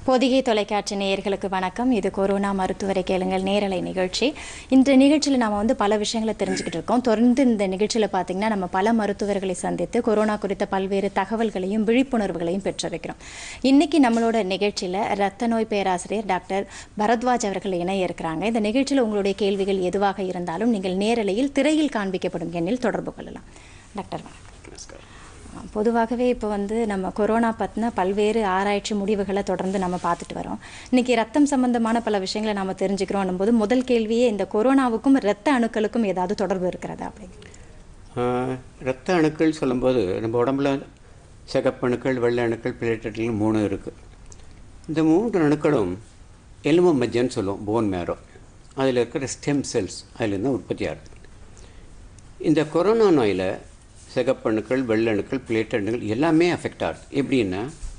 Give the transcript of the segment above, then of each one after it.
பொதிகை தொலைக்காட்சி நேயர்களுக்கு வணக்கம் இது கொரோனா மருத்துவரை கேளுங்கள் நேரலை நிகழ்ச்சி இந்த நிகழ்ச்சியில் நம்ம வந்து பல விஷயங்களை தெரிஞ்சுக்கிட்டு இருக்கோம் தொடர்ந்து இந்த நிகழ்ச்சியில் பார்த்தீங்கன்னா நம்ம பல மருத்துவர்களை சந்தித்து கொரோனா குறித்த பல்வேறு தகவல்களையும் விழிப்புணர்வுகளையும் பெற்றிருக்கிறோம் இன்னைக்கு நம்மளோட நிகழ்ச்சியில் ரத்த நோய் பேராசிரியர் டாக்டர் பரத்வாஜ் அவர்கள் இணைய இருக்கிறாங்க இந்த நிகழ்ச்சியில் உங்களுடைய கேள்விகள் எதுவாக இருந்தாலும் நீங்கள் நேரலையில் திரையில் காண்பிக்கப்படும் எண்ணில் தொடர்பு கொள்ளலாம் டாக்டர் வணக்கம் நமஸ்காரம் பொதுவாகவே இப்போ வந்து நம்ம கொரோனா பற்றின பல்வேறு ஆராய்ச்சி முடிவுகளை தொடர்ந்து நம்ம பார்த்துட்டு வரோம் இன்னைக்கு ரத்தம் சம்பந்தமான பல விஷயங்களை நம்ம தெரிஞ்சுக்கிறோம் போது முதல் கேள்வியே இந்த கொரோனாவுக்கும் இரத்த அணுக்களுக்கும் ஏதாவது தொடர்பு இருக்கிறதா அப்படிங்க ஆஹ், இரத்த அணுக்கள் சொல்லும்போது நம்ம உடம்புல சிகப்பு அணுக்கள் வெள்ளை அணுக்கள் பிளேட்டட்கள் மூணு இருக்குது இந்த மூன்று அணுக்களும் எலும்பு மஜ்ஜன்னு சொல்லுவோம் போன் மேரோ அதில் இருக்கிற ஸ்டெம் செல்ஸ் அதிலேருந்து உற்பத்தி ஆகுது இந்த கொரோனா நோயில் சிகப்பு அணுக்கள் வெள்ளை அணுக்கள் பிளேட்டட் அணுக்கள் எல்லாமே அஃபெக்ட் ஆகுது எப்படின்னா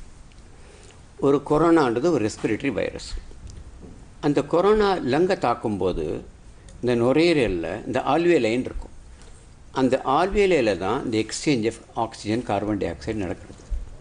ஒரு கொரோனான்றது ஒரு ரெஸ்பிரேட்டரி வைரஸ் அந்த கொரோனா லங்கை தாக்கும்போது இந்த நுரையீரலில் இந்த ஆல்வியலைன் இருக்கும் அந்த ஆல்வியலையில் தான் இந்த exchange of oxygen carbon dioxide நடக்கிறது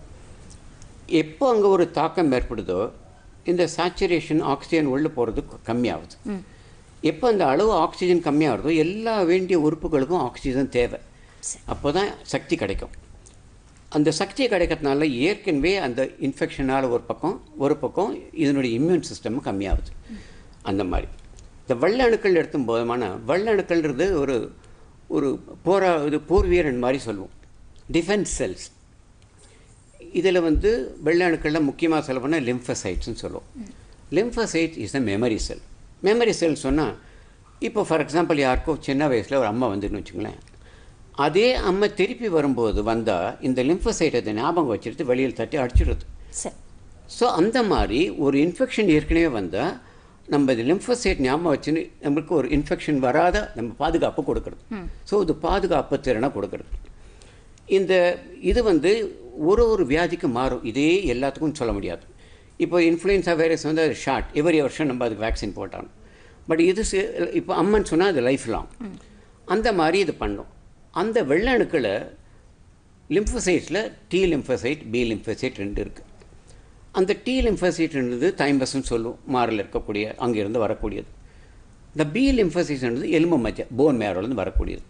எப்போ அங்கே ஒரு தாக்கம் ஏற்படுதோ இந்த சேச்சுரேஷன் ஆக்சிஜன் உள்ளே போகிறது கம்மியாகுது எப்போ அந்த அளவு ஆக்சிஜன் கம்மியாகிறதோ எல்லா வேண்டிய உறுப்புகளுக்கும் ஆக்சிஜன் தேவை அப்போ தான் சக்தி கிடைக்கும் அந்த சக்தி கிடைக்கிறதுனால ஏற்கனவே அந்த இன்ஃபெக்ஷனால் ஒரு பக்கம் ஒரு பக்கம் இதனுடைய இம்யூன் சிஸ்டம் கம்மியாகுது அந்த மாதிரி இந்த வெள்ளை அணுக்கள் எடுத்தும் போதுமான வெள்ளை அணுக்கள்ன்றது ஒரு ஒரு போரா இது போர் வீரன் மாதிரி சொல்லுவோம் டிஃபென்ஸ் செல்ஸ் இதில் வந்து வெள்ளை அணுக்களில் முக்கியமாக சொல்ல போனால் லிம்ஃபசைட்ஸ்னு சொல்லுவோம் lymphocyte is a memory cell memory cell சொன்னால் இப்போ ஃபார் எக்ஸாம்பிள் யாருக்கோ சின்ன வயசில் ஒரு அம்மா வந்துன்னு வச்சுங்களேன் அதே அம்மா திருப்பி வரும்போது வந்தால் இந்த லிம்ஃபசைட் அதை ஞாபகம் வச்சுட்டு வெளியில் தட்டி அடிச்சிடுது சரி ஸோ அந்த மாதிரி ஒரு இன்ஃபெக்ஷன் ஏற்கனவே வந்தால் நம்ம இந்த லிம்ஃபோசைட் ஞாபகம் வச்சுன்னு நம்மளுக்கு ஒரு இன்ஃபெக்ஷன் வராத நம்ம பாதுகாப்பு கொடுக்குறது ஸோ இது பாதுகாப்பு திறனை கொடுக்குறது இந்த இது வந்து ஒரு ஒரு வியாதிக்கு மாறும் இதே எல்லாத்துக்கும் சொல்ல முடியாது இப்போ இன்ஃப்ளூயன்ஸா வைரஸ் வந்து அது ஷார்ட் எவரி வருஷம் நம்ம அதுக்கு வேக்சின் போட்டாங்க பட் இது சி- இப்போ அம்மன் சொன்னால் அது லைஃப் லாங் அந்த மாதிரி இது பண்ணும் அந்த வெள்ளை அணுக்களை லிம்ஃபோசைட்ஸில் டி லிம்ஃபோசைட் பி லிம்ஃபோசைட் ரெண்டு இருக்குது அந்த டி லிம்ஃபோசைட்ன்றது தைம்பஸ்ன்னு சொல்லுவோம் மாரில் இருக்கக்கூடிய அங்கேருந்து வரக்கூடியது இந்த பி லிம்ஃபோசைட்ன்றது எலும்பு மஜ்ஜை போன் மேரோலேருந்து வரக்கூடியது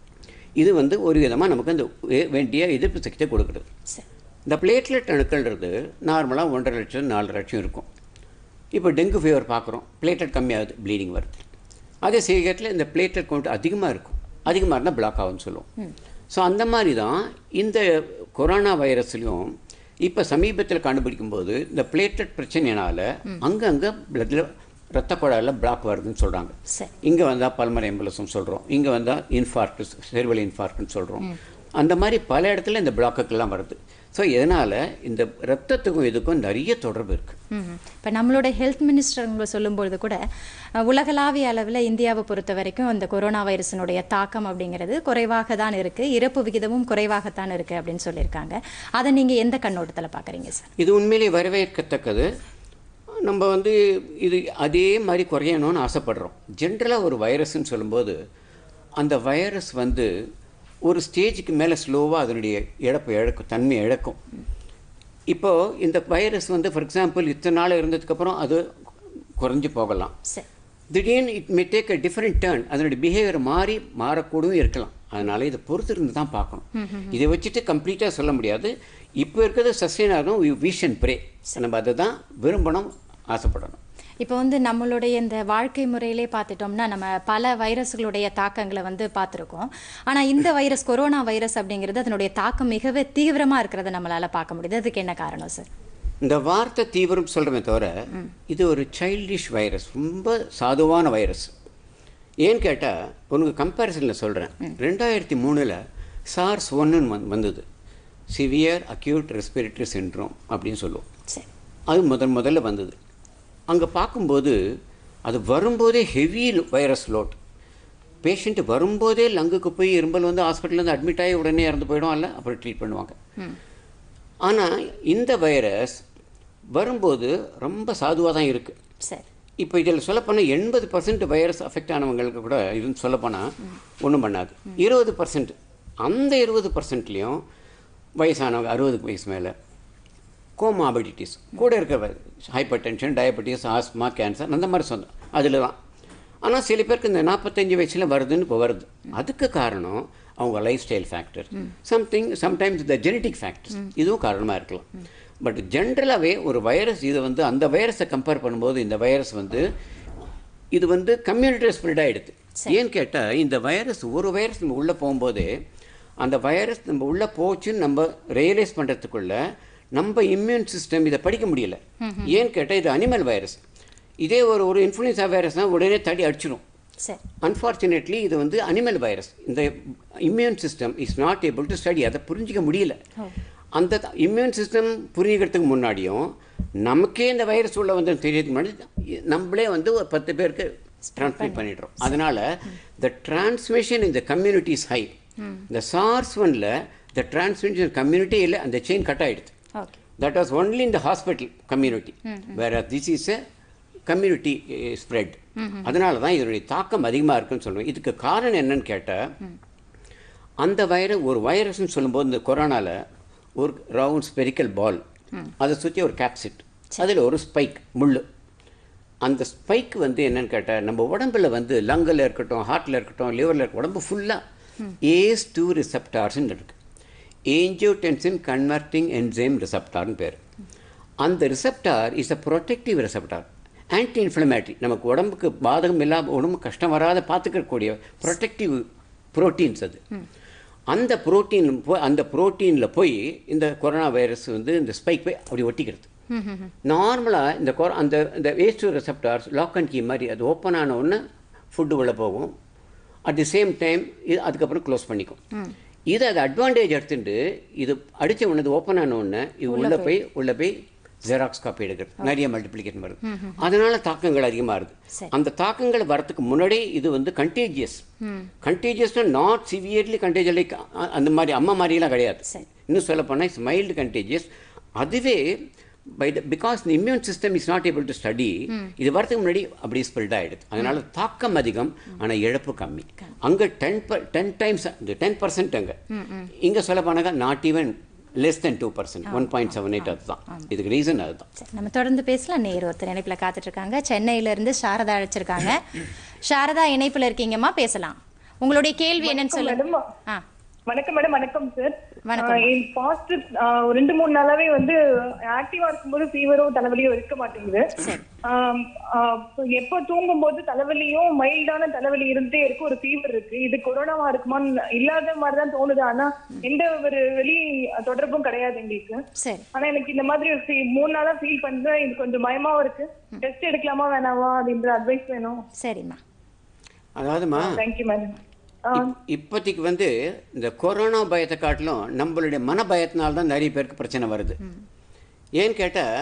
இது வந்து ஒரு விதமாக நமக்கு அந்த வே- வேண்டிய எதிர்ப்பு சக்தியை கொடுக்குறது சரி இந்த பிளேட்லெட் அணுக்கள்ன்றது நார்மலாக ஒன்றரை லட்சம் நாலு லட்சம் இருக்கும் இப்போ டெங்கு ஃபீவர் பார்க்குறோம் பிளேட்லெட் கம்மியாகுது ப்ளீடிங் வருது அதே சீக்கிரத்தில் இந்த பிளேட்லெட் கவுண்ட் அதிகமாக இருக்கும் அதிகமாக இருந்தால் பிளாக் ஆகும்னு சொல்லுவோம் ஸோ அந்த மாதிரி தான் இந்த கொரோனா வைரஸ்லையும் இப்போ சமீபத்தில் கண்டுபிடிக்கும் போது இந்த பிளேட்லெட் பிரச்சனையினால அங்கங்கே பிளட்டில் ரத்த குழாயில் பிளாக் வருதுன்னு சொல்கிறாங்க சரி இங்கே வந்தால் பல்மர் எம்பலசம் சொல்கிறோம் இங்கே வந்தால் இன்ஃபார்க்ட் செர்வல் இன்ஃபார்க்ட்னு சொல்கிறோம் அந்த மாதிரி பல இடத்துல இந்த பிளாக்குக்கெல்லாம் வருது ஸோ இதனால் இந்த ரத்தத்துக்கும் இதுக்கும் நிறைய தொடர்பு இருக்குது இப்போ நம்மளோட ஹெல்த் மினிஸ்டர் அவங்க சொல்லும்பொழுது கூட அஹ், உலகளாவிய அளவில் இந்தியாவை பொறுத்த வரைக்கும் இந்த கொரோனா வைரஸினுடைய தாக்கம் அப்படிங்கிறது குறைவாக தான் இருக்குது இறப்பு விகிதமும் குறைவாகத்தான் இருக்குது அப்படின்னு சொல்லியிருக்காங்க அதை நீங்கள் எந்த கண்ணோட்டத்தில் பார்க்குறீங்க சார் இது உண்மையிலே வரவேற்கத்தக்கது நம்ம வந்து இது அதே மாதிரி குறையணும்னு ஆசைப்படுறோம் ஜென்ரலாக ஒரு வைரஸ்ன்னு சொல்லும்போது அந்த வைரஸ் வந்து ஒரு ஸ்டேஜுக்கு மேலே ஸ்லோவாக அதனுடைய இழப்பு இழக்கும் தன்மை இழக்கும் இப்போது இந்த வைரஸ் வந்து ஃபார் எக்ஸாம்பிள் இத்தனை நாள் இருந்ததுக்கப்புறம் அது குறைஞ்சு போகலாம் சரி திடீர்னு it may take a different turn அதனுடைய பிஹேவியர் மாறி மாறக்கூடவும் இருக்கலாம் அதனால இதை பொறுத்து இருந்து தான் பார்க்கணும் இதை வச்சுட்டு கம்ப்ளீட்டாக சொல்ல முடியாது இப்போ இருக்கிறது சஸ்டெயின் ஆகும் விஷன் ப்ரே நம்ம அதை தான் விரும்பணும் ஆசைப்படணும் இப்போ வந்து நம்மளுடைய இந்த வாழ்க்கை முறையிலே பார்த்துட்டோம்னா நம்ம பல வைரஸ்களுடைய தாக்கங்களை வந்து பார்த்துருக்கோம் ஆனால் இந்த வைரஸ் கொரோனா வைரஸ் அப்படிங்கிறது அதனுடைய தாக்கம் மிகவே தீவிரமாக இருக்கிறத நம்மளால பார்க்க முடியுது அதுக்கு என்ன காரணம் சார் இந்த வார்த்தை தீவிரம் சொல்கிறமே தவிர இது ஒரு சைல்டிஷ் வைரஸ் ரொம்ப சாதுவான வைரஸ் ஏன்னு கேட்டால் உனக்கு கம்பேரிசனில் சொல்கிறேன் ரெண்டாயிரத்தி மூணில் சார்ஸ் ஒன்றுன்னு வந் வந்தது சிவியர் அக்யூட் ரெஸ்பிரேட்டரி சின்ட்ரோம் அப்படின்னு சொல்லுவோம் சரி அது முதன் முதல்ல வந்தது அங்கே பார்க்கும்போது அது வரும்போதே ஹெவி வைரஸ் லோட் பேஷண்ட் வரும்போதே லங்குக்கு போய் இரும்பல் வந்து ஹாஸ்பிட்டல்லேருந்து அட்மிட் ஆகி உடனே இறந்து போயிடுவாங்கல்ல அப்புறம் ட்ரீட் பண்ணுவாங்க ஆனால் இந்த வைரஸ் வரும்போது ரொம்ப சாதுவாக தான் இருக்குது சரி இப்போ இதில் சொல்லப்போனால் எண்பது பர்சன்ட் வைரஸ் அஃபெக்ட் ஆனவங்களுக்கு கூட இதுன்னு சொல்லப்போனால் ஒன்றும் பண்ணாது இருபது பர்சன்ட் அந்த இருபது பர்சன்ட்லேயும் வயசானவங்க அறுபது வயசு மேலே கோமாபிடிட்டிஸ் கூட இருக்க hypertension diabetes asthma cancer அந்த மாதிரி சொந்தம் அதில் தான் ஆனால் சில பேருக்கு இந்த நாற்பத்தஞ்சு வயசில் வருதுன்னு இப்போ வருது அதுக்கு காரணம் அவங்க lifestyle factor something sometimes the genetic factors இதுவும் காரணமாக இருக்கலாம் பட் ஜென்ரலாகவே ஒரு வைரஸ் இது வந்து அந்த வைரஸை கம்பேர் பண்ணும்போது இந்த வைரஸ் வந்து இது வந்து கம்யூனிட்டி ஸ்ப்ரெட் ஆகிடுது ஏன்னு கேட்டால் இந்த வைரஸ் ஒரு வைரஸ் நம்ம உள்ளே போகும்போதே அந்த வைரஸ் நம்ம உள்ளே போச்சுன்னு நம்ம ரியலைஸ் பண்ணுறதுக்குள்ள நம்ம இம்யூன் சிஸ்டம் இதை படிக்க முடியல ஏன்னு கேட்டால் இது அனிமல் வைரஸ் இதே ஒரு ஒரு இன்ஃப்ளூயன்ஸா வைரஸ்னால் உடனே தடி அடிச்சிடும் சரி அன்ஃபார்ச்சுனேட்லி இது வந்து அனிமல் வைரஸ் இந்த immune system is not able to study அதை புரிஞ்சிக்க முடியல அந்த இம்யூன் சிஸ்டம் புரிஞ்சுக்கிறதுக்கு முன்னாடியும் நமக்கே இந்த வைரஸ் உள்ள வந்து தெரியறதுக்கு முன்னாடி நம்மளே வந்து ஒரு பத்து பேருக்கு ட்ரான்ஸ்மிட் பண்ணிடுறோம் அதனால த டிரான்ஸ்மிஷன் இந்த கம்யூனிட்டி இஸ் ஹை இந்த சார்ஸ் ஒன்ல த டிரான்ஸ்மிஷன் கம்யூனிட்டி இல்லை அந்த செயின் கட் ஆயிடுது okay that was only in the hospital community வேற this is a community spread அதனால தான் இதனுடைய தாக்கம் அதிகமாக இருக்குன்னு சொல்லுவேன் இதுக்கு காரணம் என்னன்னு கேட்டால் அந்த வைரஸ் ஒரு வைரஸ்னு சொல்லும்போது இந்த கொரோனாவில் ஒரு ரவுண்ட் ஸ்பெரிக்கல் பால் அதை சுற்றி ஒரு கேப்சிட் அதில் ஒரு ஸ்பைக் முள் அந்த ஸ்பைக் வந்து என்னன்னு கேட்டால் நம்ம உடம்புல வந்து லங்கில் இருக்கட்டும் ஹார்ட்டில் இருக்கட்டும் லிவரில் இருக்கட்டும் உடம்பு ஃபுல்லாக ஏஸ் டூ ரிசப்டார்ஸ்ன்னு இருக்கு ஏஞ்சியோடென்சின் கன்வெர்ட்டிங் என்சைம் ரிசப்டார்னு பேர் அந்த receptor is a protective receptor anti inflammatory நமக்கு உடம்புக்கு பாதகம் இல்லாமல் உடம்பு கஷ்டம் வராத பார்த்துக்கக்கூடிய ப்ரொடெக்டிவ் புரோட்டீன்ஸ் அது அந்த புரோட்டீன் அந்த புரோட்டீனில் போய் இந்த கொரோனா வைரஸ் வந்து இந்த ஸ்பைக் போய் அப்படி ஒட்டிக்கிறது நார்மலாக இந்த கொ அந்த இந்த waste receptors lock and key மாதிரி அது ஓப்பன் ஆன உடனே ஃபுட்டு உள்ளே போகும் அட் தி சேம் டைம் இது அதுக்கப்புறம் க்ளோஸ் பண்ணிக்கும் இதை அது அட்வான்டேஜ் எடுத்துட்டு இது அடித்த உடனே ஓப்பன் ஆன உடனே இது உள்ளே போய் உள்ளே போய் ஜெராக்ஸ் காப்பி எடுக்கிறது நிறைய மல்டிப்ளிகேஷன் வருது அதனால தாக்கங்கள் அதிகமாக வருது சரி. அந்த தாக்கங்கள் வரதுக்கு முன்னாடி இது வந்து கண்டேஜியஸ் கண்டேஜியஸ்னா நாட் சிவியர்லி கண்டேஜியஸ் லைக் அந்த மாதிரி அம்மா மாதிரிலாம் கிடையாது சரி. இன்னும் சொல்ல போனால் இட்ஸ் மைல்டு கண்டேஜியஸ் அதுவே by the because the immune system is not able to study இது வரதுக்கு முன்னாடி அப்படி ஸ்ப்ரெட் ஆகிடுது அதனால தாக்கம் அதிகம் ஆனால் இழப்பு கம்மி அங்கே டென் டென் டைம்ஸ் இந்த டென் பர்சன்ட் அங்கே இங்கே சொல்ல போனாக்கா not even less than two percent one point seven eight அதுதான் இதுக்கு ரீசன் அதுதான் சரி நம்ம தொடர்ந்து பேசலாம் நேர் ஒருத்தர் இணைப்புல காத்துட்டு இருக்காங்க சென்னையில இருந்து சாரதா அழைச்சிருக்காங்க சாரதா இணைப்புல இருக்கீங்கம்மா பேசலாம் உங்களுடைய கேள்வி என்னன்னு சொல்லுங்க மேடம் ஆ வணக்கம் மேடம் வணக்கம் சார் வணக்கம். பாஸ்ட் ரெண்டு மூணு நாளாவே வந்து ஆக்டிவா இருக்கும்போது ஃபீவரோ தலைவலியோ இருக்க மாட்டேங்குது ஆம், ஆ, எப்போ தூங்கும் போது தலைவலியும் மைல்டான தலைவலி இருந்துட்டே இருக்கு ஒரு ஃபீவர் இருக்கு இது கொரோனாவா இருக்குமான்னு இல்லாத மாதிரி தான் தோணுது ஆனா எந்த ஒரு வெளி தொடர்பும் கிடையாது எங்களுக்கு சரி ஆனா எனக்கு இந்த மாதிரி ஒரு feel- மூணு நாளா ஃபீல் பண்றேன் இது கொஞ்சம் பயமாவும் இருக்கு டெஸ்ட் எடுக்கலாமா வேணாமா அப்படின்ற அட்வைஸ் வேணும் சரிம்மா அதாவதுமா தேங்க்யூ மேடம் இப்- இப்போதைக்கு வந்து இந்த கொரோனா பயத்தை காட்டிலும் நம்மளுடைய மன பயத்தினால தான் நிறைய பேருக்கு பிரச்சனை வருது ஏன்னு கேட்டால்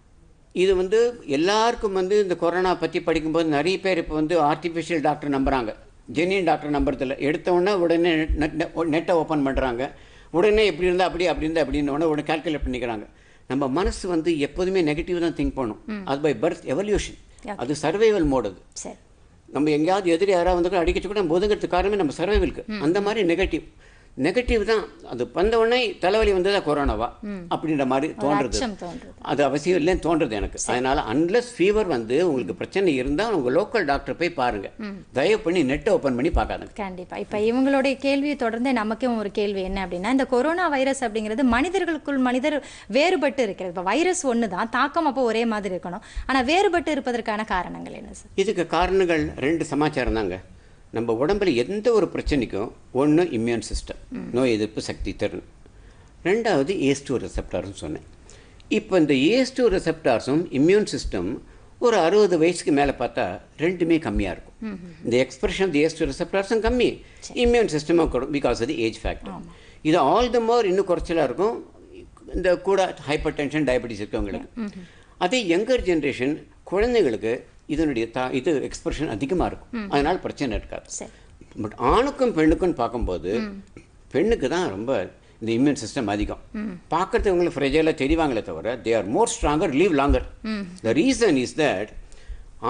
இது வந்து எல்லாருக்கும் வந்து இந்த கொரோனா பற்றி படிக்கும்போது நிறைய பேர் இப்போ வந்து ஆர்டிஃபிஷியல் டாக்டர் நம்புறாங்க ஜெனியன் டாக்டர் நம்புறதில்ல எடுத்த உடனே உடனே நெட்டை ஓப்பன் பண்ணுறாங்க உடனே இப்படி இருந்தால் அப்படி அப்படி இருந்தால் அப்படின்னு உடனே உடனே கால்குலேட் பண்ணிக்கிறாங்க நம்ம மனசு வந்து எப்போதுமே நெகட்டிவ் தான் திங்க் பண்ணும் அது பை பர்த் எவல்யூஷன் அது சர்வைவல் மோட் அது சரி நம்ம எங்கேயாவது எதிரி யாராவது வந்து கூட அடிக்கச்சு கூட நம்ம ஒதுங்கிறதுக்கு காரணமே நம்ம சர்வைவலுக்கு அந்த மாதிரி நெகட்டிவ் நெகட்டிவ் தான் அது வந்த உடனே தலைவலி வந்ததா கொரோனாவா அப்படின்ற மாதிரி தோன்றது அச்சம் தோன்றுது அது அவசியம் இல்லைன்னு தோன்றது எனக்கு அதனால அன்லெஸ் ஃபீவர் வந்து உங்களுக்கு பிரச்சனை இருந்தால் உங்க லோக்கல் டாக்டர் போய் பாருங்க தயவு பண்ணி நெட்டை ஓப்பன் பண்ணி பார்க்காதுங்க கண்டிப்பா இப்ப இவங்களுடைய கேள்வியை தொடர்ந்து நமக்கும் ஒரு கேள்வி என்ன அப்படின்னா இந்த கொரோனா வைரஸ் அப்படிங்கிறது மனிதர்களுக்குள் மனிதர் வேறுபட்டு இருக்கிறது இப்ப வைரஸ் ஒண்ணுதான் தாக்கம் அப்போ ஒரே மாதிரி இருக்கணும் ஆனா வேறுபட்டு இருப்பதற்கான காரணங்கள் என்ன சார் இதுக்கு காரணங்கள் ரெண்டு சமாச்சாரம் தாங்க நம்ம உடம்புல எந்த ஒரு பிரச்சனைக்கும் ஒன்று இம்யூன் சிஸ்டம் நோய் எதிர்ப்பு சக்தி திறன் ரெண்டாவது ஏஸ் டூ ரெசெப்டார்னு சொன்னேன் இப்போ இந்த ஏஸ் டூ ரெசெப்டார்ஸும் இம்யூன் சிஸ்டம் ஒரு அறுபது வயசுக்கு மேலே பார்த்தா ரெண்டுமே கம்மியாக இருக்கும் இந்த expression of the ACE two ரெசெப்டார்ஸும் கம்மி இம்யூன் சிஸ்டமும் கூட because of the age factor இது ஆல் த மோர் இன்னும் குறைச்சலாக இருக்கும் இந்த கூட ஹைப்பர் டென்ஷன் டயபெட்டிஸ் இருக்கவங்களுக்கு அதே யங்கர் ஜென்ரேஷன் குழந்தைங்களுக்கு இதனுடைய தா இது எக்ஸ்பிரஷன் அதிகமாக இருக்கும் அதனால பிரச்சனை இருக்காது சரி பட் ஆணுக்கும் பெண்ணுக்கும் பார்க்கும்போது பெண்ணுக்கு தான் ரொம்ப இந்த இம்யூன் சிஸ்டம் அதிகம் பார்க்கறதுக்கு உங்களுக்கு ஃப்ரெஜைலாக தெரிவாங்களே தவிர they are more stronger live longer the reason is that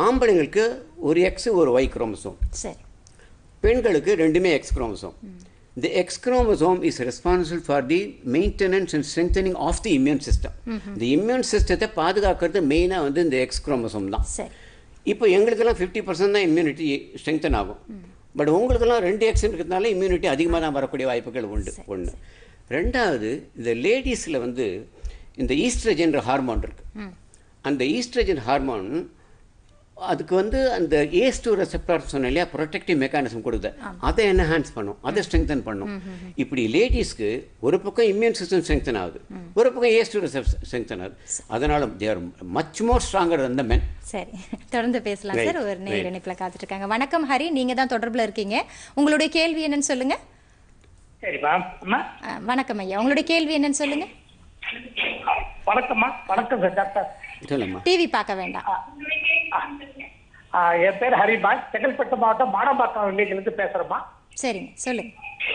ஆம்பளைங்களுக்கு ஒரு எக்ஸ் ஒரு ஒய் குரோமோசோம் சரி பெண்களுக்கு ரெண்டுமே X chromosome the X chromosome is responsible for the maintenance and strengthening of the immune system. The immune system பாதுகாக்கிறது மெயினாக வந்து இந்த எக்ஸ் குரோமோசோம் தான் சரி இப்போ எங்களுக்கெல்லாம் ஃபிஃப்டி பர்சன்ட் தான் இம்யூனிட்டி ஸ்ட்ரெங்தன் ஆகும் பட் உங்களுக்கெல்லாம் ரெண்டு எக்ஸ் இருக்கிறதுனால இம்யூனிட்டி அதிகமாக தான் வரக்கூடிய வாய்ப்புகள் உண்டு ஒன்று ரெண்டாவது இந்த லேடிஸில் வந்து இந்த ஈஸ்ட்ரஜென்ற ஹார்மோன் இருக்கு அந்த ஈஸ்ட்ரஜன் ஹார்மோன் அதுக்கு வந்து அந்த ஏஸ் டூ ரெசெப்டார் சொன்ன இல்லையா ப்ரொடெக்டிவ் மெக்கானிசம் கொடுக்குது அதை என்ஹான்ஸ் பண்ணும் அதை ஸ்ட்ரெங்தன் பண்ணும் இப்படி லேடிஸ்க்கு ஒரு பக்கம் இம்யூன் சிஸ்டம் ஸ்ட்ரெங்தன் ஆகுது ஒரு பக்கம் ஏஸ் டூ ரெசெப்ட் ஸ்ட்ரெங்தன் ஆகுது அதனால தேர் மச் மோர் ஸ்ட்ராங்கர் அந்த மென் சரி தொடர்ந்து பேசலாம் Right, சார் ஒரு நேர் right. இணைப்பில் காத்துட்டு இருக்காங்க வணக்கம் ஹரி நீங்க தான் தொடர்புல இருக்கீங்க உங்களுடைய கேள்வி என்னன்னு சொல்லுங்க சரிம்மா அம்மா ஆ, வணக்கம் ஐயா உங்களுடைய கேள்வி என்னன்னு சொல்லுங்க வணக்கம்மா வணக்கம் சார் டாக்டர் சொல்லும்மா டிவி பார்க்க வேண்டாம் ஆ, என் பேர் ஹரிமா செங்கல்பட்டு மாவட்டம் மாடம்பாக்கம் வில்லேஜ்லேருந்து பேசுகிறேம்மா சரிங்க சொல்லுங்க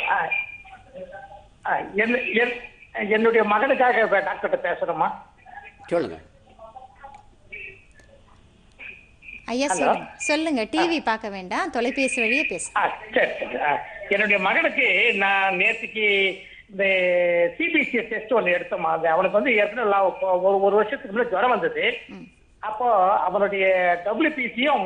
என் என்- என்னுடைய மகனுக்காக இப்ப டாக்டர்கிட்ட பேசுகிறேம்மா சொல்லுங்க ஐயா Hello. சொல்லுங்க சொல்லுங்க டிவி பார்க்க வேண்டாம் தொலைபேசி வழியே பேசுங்க ஆ சரி சரி ஆ, என்னுடைய மகனுக்கு நான் நேற்றுக்கு இந்த சிபிசி டெஸ்ட் ஒன்று எடுத்தோம்மா அது அவனுக்கு வந்து ஏற்கனவே லா- இப்போ ஒரு ஒரு வருஷத்துக்கு முன்னாடி ஜுரம் வந்தது அப்போ அவனுடைய டபிள்யூபிசியும்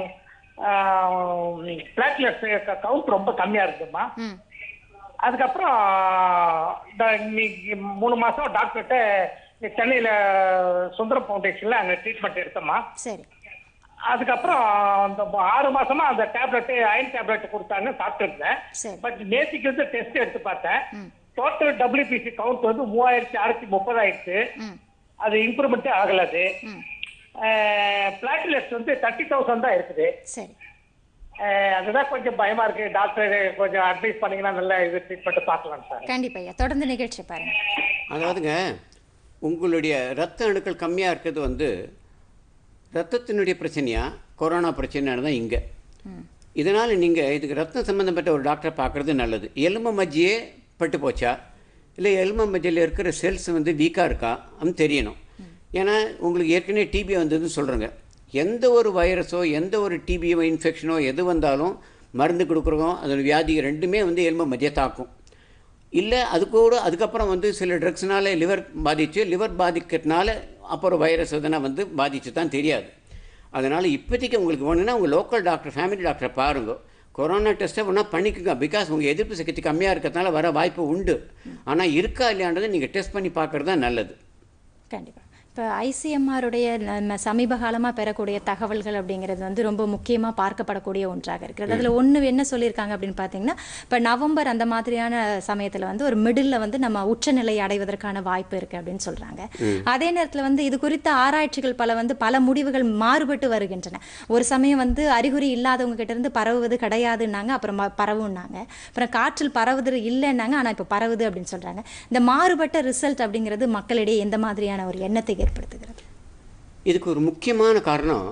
பிளாட்லெட்ஸ் கவுண்ட் ரொம்ப கம்மியா இருக்குமா ம் அதுக்கப்புறம் இந்த இன்னைக்கு மூணு மாசம் டாக்டர்கிட்ட சென்னையில சுந்தரம் ஃபவுண்டேஷன்ல அங்க ட்ரீட்மெண்ட் எடுத்தோம்மா சரி அதுக்கப்புறம் அந்த ஆறு மாசமா அந்த டேப்லெட் அயன் டேப்லெட் கொடுத்தாங்க சாப்பிட்டு இருந்தேன் சரி. பட் நேற்றுக்கு வந்து டெஸ்ட் எடுத்து பார்த்தேன் டோட்டல் டபிள்யூபிசி கவுண்ட் வந்து மூவாயிரத்தி அறுநூத்தி முப்பது ஆயிடுச்சு ம் அது இம்ப்ரூவ்மெண்ட்டே ஆகல அது ம் பிளாட்டிலெட்ஸ் வந்து தேர்ட்டி தௌசண்ட் தான் இருக்குது சரி அஹ் அதுதான் கொஞ்சம் பயமா இருக்கு டாக்டர் கொஞ்சம் அட்வைஸ் பண்ணீங்கன்னா நல்லா இது ட்ரீட்மெண்ட் பார்க்கலாம் சார் கண்டிப்பா ஐயா தொடர்ந்து நிகழ்ச்சி பாருங்க அதாவதுங்க உங்களுடைய ரத்த அணுக்கள் கம்மியாக இருக்கிறது வந்து ரத்தத்தினுடைய பிரச்சனையா கொரோனா பிரச்சனையானது தான் இங்கே இதனால் நீங்கள் இதுக்கு ரத்தம் சம்மந்தப்பட்ட ஒரு டாக்டரை பார்க்குறது நல்லது எலும்பு மஜ்ஜியே பட்டு போச்சா இல்லை எலும்பு மஜ்ஜியில் இருக்கிற செல்ஸ் வந்து வீக்காக இருக்கா அப்படின்னு தெரியணும் ஏன்னா உங்களுக்கு ஏற்கனவே டிபி வந்ததுன்னு சொல்கிறேங்க எந்த ஒரு வைரஸோ எந்த ஒரு டிபியோ இன்ஃபெக்ஷனோ எது வந்தாலும் மருந்து கொடுக்குறோம் அதோட வியாதி ரெண்டுமே வந்து எலும்பு மஜ்ஜியை தாக்கும் இல்லை அது கூட அதுக்கப்புறம் வந்து சில ட்ரக்ஸ்னால லிவர் பாதிச்சு லிவர் பாதிக்கிறதுனால அப்புறம் வைரஸ் எதனா வந்து பாதிச்சு தான் தெரியாது அதனால் இப்போதைக்கு உங்களுக்கு வேணும்னா உங்கள் லோக்கல் டாக்டர் ஃபேமிலி டாக்டரை பாருங்க கொரோனா டெஸ்ட்டை வேணால் பண்ணிக்கோங்க பிகாஸ் உங்கள் எதிர்ப்பு சக்தி கம்மியாக இருக்கிறதுனால வர வாய்ப்பு உண்டு ஆனால் இருக்கா இல்லையான்றதை நீங்கள் டெஸ்ட் பண்ணி பார்க்குறது தான் நல்லது கண்டிப்பா இப்போ ஐசிஎம்ஆருடைய நம்ம சமீப காலமாக பெறக்கூடிய தகவல்கள் அப்படிங்கிறது வந்து ரொம்ப முக்கியமாக பார்க்கப்படக்கூடிய ஒன்றாக இருக்கிறது அதில் ஒன்று என்ன சொல்லியிருக்காங்க அப்படின்னு பார்த்தீங்கன்னா இப்போ நவம்பர் அந்த மாதிரியான சமயத்தில் வந்து ஒரு மிடில் வந்து நம்ம உச்சநிலை அடைவதற்கான வாய்ப்பு இருக்குது அப்படின்னு சொல்கிறாங்க அதே நேரத்தில் வந்து இது குறித்த ஆராய்ச்சிகள் பல வந்து பல முடிவுகள் மாறுபட்டு வருகின்றன ஒரு சமயம் வந்து அறிகுறி இல்லாதவங்க கிட்ட இருந்து பரவுவது கிடையாதுன்னாங்க அப்புறம் ம- பரவுன்னாங்க அப்புறம் காற்றில் பரவுது இல்லைன்னாங்க ஆனால் இப்போ பரவுது அப்படின்னு சொல்கிறாங்க இந்த மாறுபட்ட ரிசல்ட் அப்படிங்கிறது மக்களிடையே எந்த மாதிரியான ஒரு எண்ணத்தை ஏற்படுத்துகிறது இதுக்கு ஒரு முக்கியமான காரணம்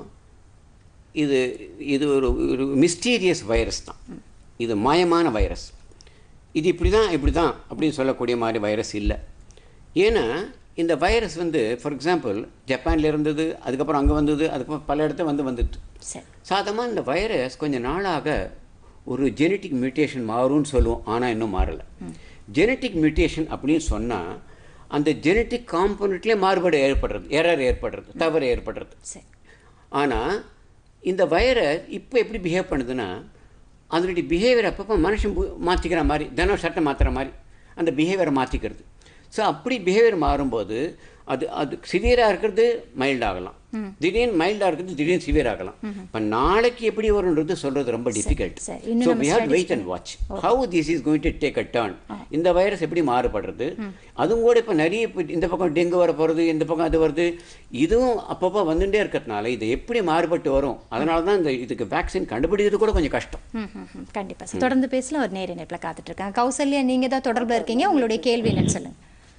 இது இது ஒரு ஒரு மிஸ்டீரியஸ் வைரஸ் தான் இது மாயமான வைரஸ் இது இப்படி தான் இப்படி தான் அப்படின்னு சொல்லக்கூடிய மாதிரி வைரஸ் இல்லை ஏன்னா இந்த வைரஸ் வந்து ஃபார் எக்ஸாம்பிள் ஜப்பான்ல இருந்தது அதுக்கப்புறம் அங்கே வந்தது அதுக்கப்புறம் பல இடத்துல வந்து வந்துட்டு சரி சாதமாக இந்த வைரஸ் கொஞ்ச நாளாக ஒரு ஜெனட்டிக் மியூட்டேஷன் மாறும்னு சொல்லுவோம் ஆனால் இன்னும் மாறலை ஜெனட்டிக் மியூட்டேஷன் அப்படின்னு சொன்னால் அந்த ஜெனட்டிக் காம்பனண்ட்லேயே மாறுபாடு ஏற்படுறது எரர் ஏற்படுறது தவறு ஏற்படுறது சரி ஆனால் இந்த வைரஸ் இப்போ எப்படி பிஹேவ் பண்ணுதுன்னா அதனுடைய பிஹேவியர் அப்பப்போ மனுஷன் பு- மாற்றிக்கிற மாதிரி தினம் சட்டை மாற்றுற மாதிரி அந்த பிஹேவியரை மாற்றிக்கிறது ஸோ அப்படி பிஹேவியர் மாறும்போது அது அது சிவியராக இருக்கிறது மைல்ட் ஆகலாம் திடீர்னு மைல்டாக இருக்கிறது திடீர்னு சிவியர் ஆகலாம் இப்போ நாளைக்கு எப்படி வரும்ன்றது சொல்கிறது ரொம்ப டிஃபிகல்ட் சரி. இன்னும் ஸோ நம்ம we have studies wait and watch how this is going to take a turn இந்த வைரஸ் எப்படி மாறுபடுறது அதுவும் கூட இப்போ நிறைய இப்போ இந்த பக்கம் டெங்கு வர போகிறது இந்த பக்கம் அது வருது இதுவும் அப்பப்போ வந்துட்டே இருக்கிறதுனால இது எப்படி மாறுபட்டு வரும் அதனால தான் இந்த இதுக்கு வேக்சின் கண்டுபிடிக்கிறது கூட கொஞ்சம் கஷ்டம் ம் ம் ம் கண்டிப்பாக சார் தொடர்ந்து பேசலாம் ஒரு நேர இணைப்பில் காத்துட்டு இருக்காங்க கௌசல்யா நீங்கள் தான் தொடர்பில் இருக்கீங்க உங்களுடைய கேள்வி என்னன்னு சொல்லுங்க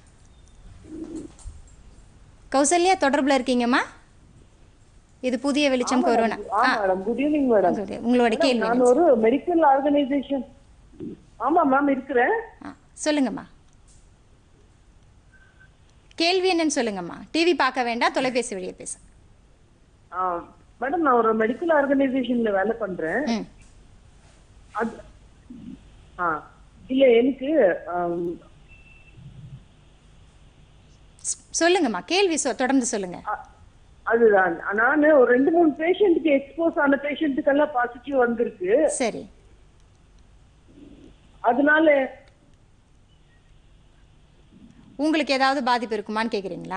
கௌசல்யா தொடர்பில் இருக்கீங்கம்மா இது புதிய வெளிச்சம் கொரோனா ஆ மேடம் குட் ஈவினிங் மேடம் உங்களுடைய- உங்களோட கேள்வி நான் என்னன்னு ஒரு மெடிக்கல் ஆர்கனைசேஷன் ஆமா மேம் இருக்கிறேன் ஆ சொல்லுங்கம்மா கேள்வி என்னன்னு சொல்லுங்கம்மா டிவி பார்க்க வேண்டாம் தொலைபேசி வழியே பேச மேடம் நான் ஒரு மெடிக்கல் ஆர்கனைசேஷன்ல வேலை பண்றேன் ம் அது ஆ இல்ல எனக்கு ஆம், சொல்லுங்கம்மா கேள்வி சொ- தொடர்ந்து சொல்லுங்க அ- அதுதான் நானு ஒரு ரெண்டு மூணு பேஷண்ட்டுக்கு எக்ஸ்போஸ் ஆன பேஷண்ட்டுக்கெல்லாம் பாசிட்டிவ் வந்திருக்கு சரி அதனால உங்களுக்கு ஏதாவது பாதிப்பு இருக்குமான்னு கேக்குறீங்களா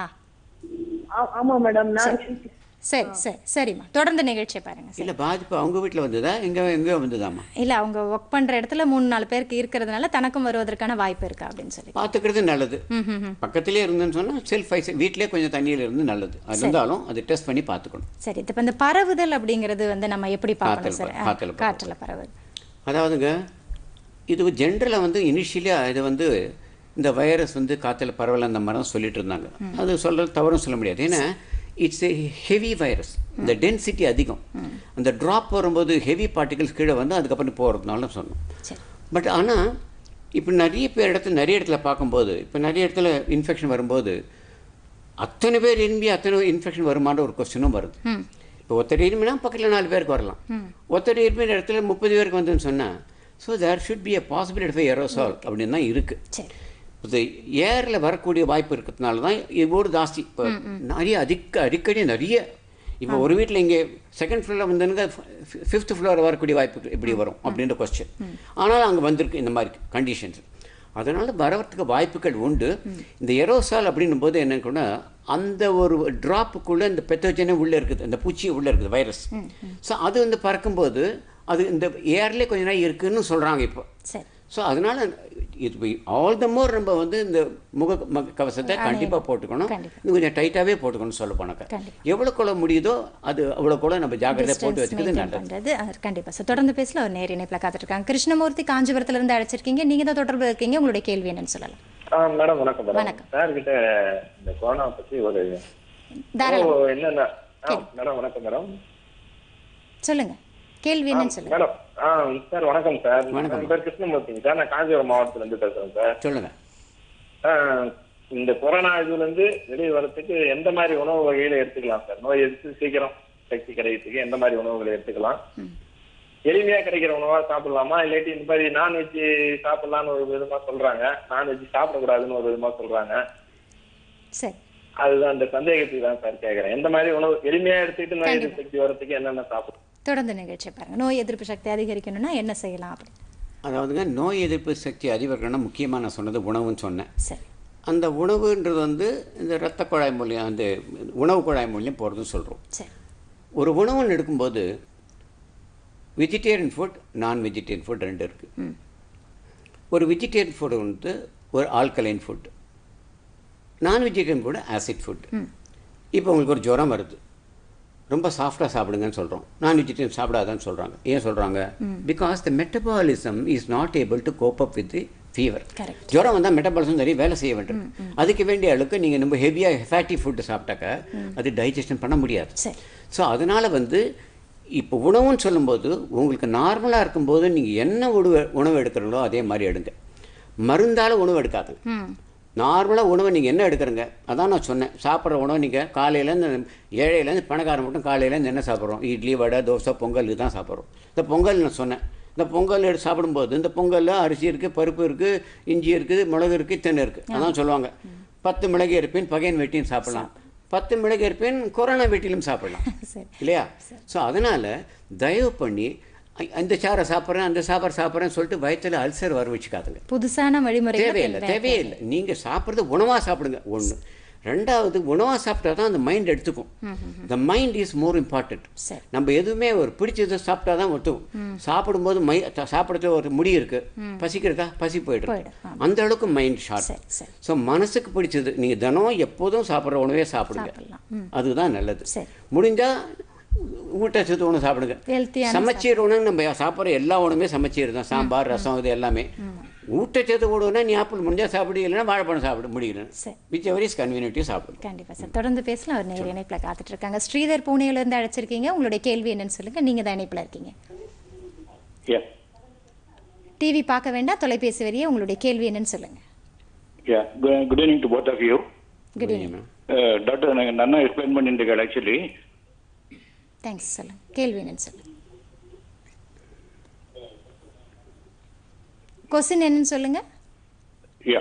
ஆ- ஆமா மேடம் நான் சரி சரி சரிம்மா தொடர்ந்து நிகழ்ச்சியை பாருங்க சரி. இல்லை பாதிப்பு அவங்க வீட்டில் வந்ததா எங்கே எங்கேயோ வந்ததாம்மா இல்ல அவங்க ஒர்க் பண்ற இடத்துல மூணு நாலு பேருக்கு இருக்கிறதுனால தனக்கும் வருவதற்கான வாய்ப்பு இருக்கா அப்படின்னு சொல்லி பார்த்துக்கிறது நல்லது ம் ம் ம். பக்கத்திலே இருந்துன்னு சொன்னால் செல்ஃப் ஐஸ் வீட்டிலே கொஞ்சம் தண்ணியில் இருந்து நல்லது அது இருந்தாலும் அது டெஸ்ட் பண்ணி பார்த்துக்கணும் சரி இப்போ இந்த பரவுதல் அப்படிங்கிறது வந்து நம்ம எப்படி பார்க்கணும் காத்துல சார் ப- காத்துல பரவுதல். காற்றுல பரவுது அதாவதுங்க இது ஜென்ரலாக வந்து இனிஷியலாக இது வந்து இந்த வைரஸ் வந்து காற்றுல பரவல அந்த மாதிரி தான் சொல்லிட்டு இருந்தாங்க அது சொல்கிறது தவறும் சொல்ல முடியாது ஏன்னா இட்ஸ் ஏ ஹெவி வைரஸ் இந்த டென்சிட்டி அதிகம் அந்த ட்ராப் வரும்போது ஹெவி பார்ட்டிகல்ஸ் கீழே வந்து அதுக்கப்புறம் போகிறதுனால சொன்னோம் சரி பட் ஆனால் இப்போ நிறைய பேர் இடத்துல நிறைய இடத்துல பார்க்கும்போது இப்போ நிறைய இடத்துல இன்ஃபெக்ஷன் வரும்போது அத்தனை பேர் இரும்பி அத்தனை இன்ஃபெக்ஷன் வருமான்ற ஒரு கொஸ்டினும் வருது ம் இப்போ ஒருத்தர் இருமினா பக்கத்தில் நாலு பேருக்கு வரலாம் ஒருத்தர் இருமின இடத்துல முப்பது பேருக்கு வந்துன்னு சொன்னால் so there should be a possibility of aerosol அப்படின்னு தான் இருக்குது சரி இது ஏரில் வரக்கூடிய வாய்ப்பு இருக்கிறதுனால தான் இவ்வளோ ஜாஸ்தி இப்போ நிறைய அதிக அடிக்கடி நிறைய இப்போ ஒரு வீட்டில் இங்கே செகண்ட் ஃப்ளோரில் வந்தனுங்க ஃபிஃப்த் ஃப்ளோர் வரக்கூடிய வாய்ப்பு எப்படி வரும் அப்படின்ற கொஸ்டின் ஆனால் அங்கே வந்திருக்கு இந்த மாதிரி கண்டிஷன்ஸ் அதனால் வரவதுக்கு வாய்ப்புகள் உண்டு இந்த எரோசால் அப்படின்னும் போது என்னன்னா அந்த ஒரு ட்ராப்புக்குள்ளே இந்த பெத்தோஜனே உள்ளே இருக்குது அந்த பூச்சி உள்ளே இருக்குது வைரஸ் ஸோ அது வந்து பறக்கும்போது அது இந்த ஏர்லேயே கொஞ்ச நாள் இருக்குன்னு சொல்கிறாங்க இப்போ சரி ஸோ அதனால இது ஆல் த மோர் நம்ம வந்து இந்த முக ம- கவசத்தை கண்டிப்பாக போட்டுக்கணும் கண்டிப்பா. இது கொஞ்சம் டைட்டாகவே போட்டுக்கணும் சொல்ல போனாக்க கண்டிப்பா. எவ்வளோ கூட முடியுதோ அது அவ்வளோ கூட நம்ம ஜாக்கிரதையாக போட்டு Distance வச்சுக்கிறது maintain நல்லது பண்றது அது கண்டிப்பா சார் தொடர்ந்து பேசல ஒரு நேர் இணைப்பில் காத்துட்ருக்காங்க கிருஷ்ணமூர்த்தி காஞ்சிபுரத்துல இருந்து அழைச்சிருக்கீங்க நீங்க தான் தொடர்பு இருக்கீங்க உங்களுடைய கேள்வி என்னன்னு சொல்லலாம் ஆ மேடம் வணக்கம் மேடம் வணக்கம். சார் கிட்ட இந்த கொரோனா பத்தி ஒரு தாராளம் ஓ, என்னென்ன ஆ, மேடம் வணக்கம் மேடம் சொல்லுங்க கேள்வி என்னன்னு சொல்லுங்க மேடம் ஆ சார் வணக்கம் சார் வணக்கம். என் பேர் கிருஷ்ணமூர்த்திங்க சார் நான் காஞ்சிபுரம் மாவட்டத்துல இருந்து பேசுறேன் சார் சொல்லுங்கள் ஆ, இந்த கொரோனா இதுல இருந்து வெளியே வரதுக்கு எந்த மாதிரி உணவு வகையில எடுத்துக்கலாம் சார் நோய் எதிர்த்து சீக்கிரம் சக்தி கிடைக்கிறதுக்கு எந்த மாதிரி உணவுகளை எடுத்துக்கலாம் எளிமையா கிடைக்கிற உணவா சாப்பிடலாமா இல்லாட்டி இந்த மாதிரி நான்வெஜ் சாப்பிடலாம்னு ஒரு விதமா சொல்றாங்க நான்வெஜ் சாப்பிடக்கூடாதுன்னு ஒரு விதமா சொல்றாங்க சரி அதுதான் அந்த சந்தேகத்துக்கு தான் சார் கேக்குறேன் எந்த மாதிரி உணவு எளிமையா எடுத்துக்கிட்டு நோய் எதிர்ப்பு சக்தி வரதுக்கு என்னென்ன சாப்பிடணும் தொடர்ந்து நிகழ்ச்சி பாருங்க நோய் எதிர்ப்பு சக்தி அதிகரிக்கணும்னா என்ன செய்யலாம் அப்படி அதாவதுங்க நோய் எதிர்ப்பு சக்தி அதிகரிக்கணும்னா முக்கியமாக நான் சொன்னது உணவுன்னு சொன்னேன் சரி அந்த உணவுன்றது வந்து இந்த இரத்த குழாய் மூலியம் அந்த உணவு குழாய் மூலியம் போகிறதுன்னு சொல்கிறோம் சரி ஒரு உணவுன்னு எடுக்கும்போது vegetarian food non vegetarian food ரெண்டு இருக்குது ஒரு வெஜிடேரியன் ஃபுட் வந்து ஒரு alkaline food non vegetarian food acid food இப்போ உங்களுக்கு ஒரு ஜுரம் வருது ரொம்ப சாஃப்டாக சாப்பிடுங்கன்னு சொல்கிறோம் நான் வெஜிடேரியன் சாப்பிடாதான்னு சொல்கிறாங்க ஏன் சொல்கிறாங்க because the metabolism is not able to cope up with fever Correct. ஜுரம் வந்தால் மெட்டபாலிசம் நிறைய வேலை செய்ய வேண்டும் அதுக்கு வேண்டிய அளவுக்கு நீங்கள் ரொம்ப ஹெவியாக ஃபேட்டி ஃபுட்டு சாப்பிட்டாக்க அது டைஜஷன் பண்ண முடியாது சரி ஸோ அதனால் வந்து இப்போ உணவுன்னு சொல்லும்போது உங்களுக்கு நார்மலாக இருக்கும்போது நீங்கள் என்ன உணவு உணவு எடுக்கிறீங்களோ அதே மாதிரி எடுங்க மருந்தால் உணவு எடுக்காதுங்க ம் நார்மலாக உணவை நீங்கள் என்ன எடுக்கிறீங்க அதான் நான் சொன்னேன் சாப்பிட்ற உணவு நீங்கள் காலையிலேருந்து ஏழையிலேருந்து பணக்காரன் மட்டும் காலையிலேருந்து என்ன சாப்பிட்றோம் இட்லி வடை தோசை பொங்கல் இதுதான் சாப்பிட்றோம் இந்த பொங்கல் நான் சொன்னேன் இந்த பொங்கல் எடுத்து சாப்பிடும்போது இந்த பொங்கலில் அரிசி இருக்குது பருப்பு இருக்குது இஞ்சி இருக்குது மிளகு இருக்குது இத்தனை இருக்குது அதான் சொல்லுவாங்க பத்து மிளகு இருப்பேன் பகையன் வெட்டியும் சாப்பிடலாம் பத்து மிளகு இருப்பேன் கொரோனா வெட்டிலும் சாப்பிடலாம் சரி இல்லையா ஸோ அதனால் தயவு பண்ணி அ- அந்த சாரை சாப்பிட்றேன் அந்த சாப்பாடு சாப்பிட்றேன்னு சொல்லிட்டு வயித்துல அல்சர் வர வச்சுக்காதுங்க புதுசான வழிமுறைகளை தேவையில்லை பின்பற்ற- தேவையில்லை நீங்கள் சாப்பிட்றது உணவாக சாப்பிடுங்க ஒன்று ரெண்டாவது உணவாக சாப்பிட்டா தான் அந்த மைண்ட் எடுத்துக்கும் the mind is more important சரி நம்ம எதுவுமே ஒரு பிடிச்சதை சாப்பிட்டா தான் ஒத்துக்கும் சாப்பிடும்போது மை த- சாப்பிடறதுல ஒரு முடி இருக்கு பசிக்கிறதா பசி போயிடும் போயிடும், ஆமா. அந்த அளவுக்கு மைண்ட் ஷார்ட் சரி சரி ஸோ மனசுக்கு பிடிச்சது நீங்கள் தினம் எப்போதும் சாப்பிட்ற உணவே சாப்பிடுங்க சாப்பிடலாம் ம் அதுதான் நல்லது சரி முடிஞ்சால் ஊட்டச்சத்து உணவு சாப்பிடுங்க ஹெல்த்தியான சமச்சீர் உணவு நம்ம சாப்பிட்ற எல்லா உணவுமே சமச்சீர் தான் சாம்பார் ரசம் இது எல்லாமே ஊட்டச்சத்து உணவுனா நீ ஆப்பிள் முடிஞ்சா சாப்பிடு இல்லைன்னா வாழைப்பழம் சாப்பிட முடியல சரி விச் எவர் இஸ் கன்வீனியன்ட்டையும் சாப்பிடும் கண்டிப்பா சார் தொடர்ந்து பேசலாம் ஒரு நேர் இணைப்பில் காத்துட்டு இருக்காங்க ஸ்ரீதர் பூனேல இருந்து அழைச்சிருக்கீங்க உங்களுடைய கேள்வி என்னன்னு சொல்லுங்க நீங்க தான் இணைப்பில் இருக்கீங்க Yeah, டிவி பார்க்க வேண்டாம் தொலைபேசி வழியே உங்களுடைய கேள்வி என்னன்னு சொல்லுங்க yeah. Good, good evening to both of you. Good evening Uh, doctor எனக்கு நல்லா எக்ஸ்பிளைன் பண்ணிட்டு ஆக்சுவலி தேங்க்ஸ் சொல்லுங்க கேள்வி என்னன்னு சொல்லுங்க கொஸ்டின் என்னன்னு சொல்லுங்க யா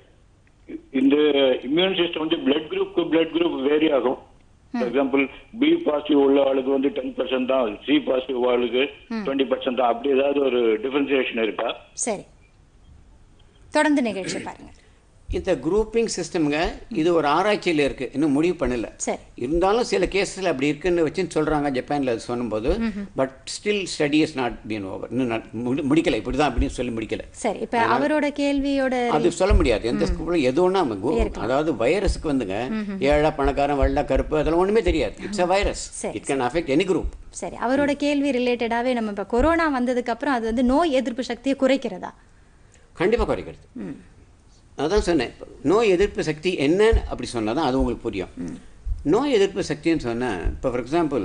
இந்த இம்யூன் சிஸ்டம் வந்து blood group blood group vary ஆகும் ஃபார் எக்ஸாம்பிள் பி பாசிட்டிவ் உள்ள ஆளுக்கு வந்து டென் பர்சன்ட் தான் சி பாசிட்டிவ் ஆளுக்கு டுவெண்ட்டி பர்சன்ட் தான் அப்படி ஏதாவது ஒரு டிஃபரன்சியேஷன் இருக்கா சரி தொடர்ந்து நிகழ்ச்சி பாருங்க இந்த குரூப்பிங் சிஸ்டம்ங்க இது ஒரு ஆராய்ச்சியில் இருக்குது இன்னும் முடிவு பண்ணல சரி இருந்தாலும் சில கேஸில் அப்படி இருக்குன்னு வச்சுன்னு சொல்கிறாங்க ஜப்பானில் அது சொல்லும்போது but still study is not been over இன்னும் not முடி- முடிக்கல இப்படி தான் அப்படின்னு சொல்லி முடிக்கல சரி இப்ப அவரோட கேள்வியோட அது சொல்ல முடியாது எந்த ஸ்கூலும் எது ஒன்றா அதாவது வைரஸுக்கு வந்துங்க ஏழை பணக்காரன் வெள்ளை கருப்பு அதெல்லாம் ஒன்றுமே தெரியாது இட்ஸ் அ வைரஸ் சரி. It can affect any group சரி அவரோட கேள்வி ரிலேட்டடாவே நம்ம இப்ப கொரோனா வந்ததுக்கு அப்புறம் அது வந்து நோய் எதிர்ப்பு சக்தியை குறைக்கிறதா கண்டிப்பாக குறைக்கிறது அதான் சொன்னேன் இப்ப நோய் எதிர்ப்பு சக்தி என்னன்னு அப்படி சொன்னால் தான் அது உங்களுக்கு புரியும் நோய் எதிர்ப்பு சக்தின்னு சொன்னால் இப்போ ஃபார் எக்ஸாம்பிள்